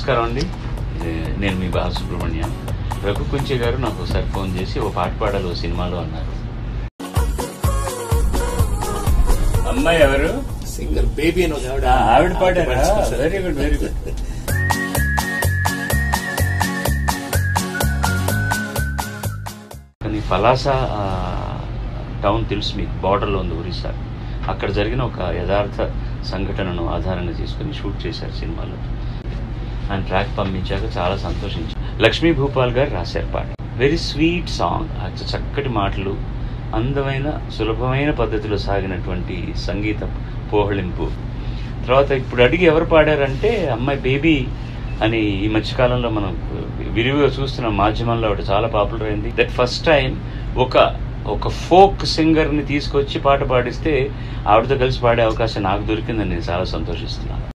నమస్కారం అండి ఏ, నేను మీ బాలసుబ్రహ్మణ్యం రఘు కుంచె గారు నాకు ఒకసారి ఫోన్ చేసి ఓ పాట పాడాలి ఓ సినిమాలో అన్నారు అమ్మాయి ఎవరు సింగర్ బేబీ అని ఒక ఆవిడ ఆ, ఆవిడ పాడారా వెరీ గుడ్ వెరీ గుడ్ కానీ పలాస ఆ, టౌన్ తెలుసు మీకు బార్డర్లో ఉంది ఒరిస్సా అక్కడ జరిగిన ఒక యథార్థ సంఘటనను ఆధారంగా చేసుకుని షూట్ చేశారు సినిమాలో ఆయన ట్రాక్ పంపించాక చాలా సంతోషించారు లక్ష్మీ భూపాల్ గారు రాశారు పాట వెరీ స్వీట్ సాంగ్ అచ్చ చక్కటి మాటలు అందమైన సులభమైన పద్ధతిలో సాగినటువంటి సంగీత పోహళింపు తర్వాత ఇప్పుడు అడిగి ఎవరు పాడారంటే అమ్మాయి బేబీ అని ఈ మధ్యకాలంలో మనం విరివిగా చూస్తున్న మాధ్యమంలో ఒకటి చాలా పాపులర్ అయింది దట్ ఫస్ట్ టైం ఒక ఒక ఫోక్ సింగర్ని తీసుకొచ్చి పాట పాడిస్తే ఆవిడతో కలిసి పాడే అవకాశం నాకు దొరికిందని నేను చాలా సంతోషిస్తున్నాను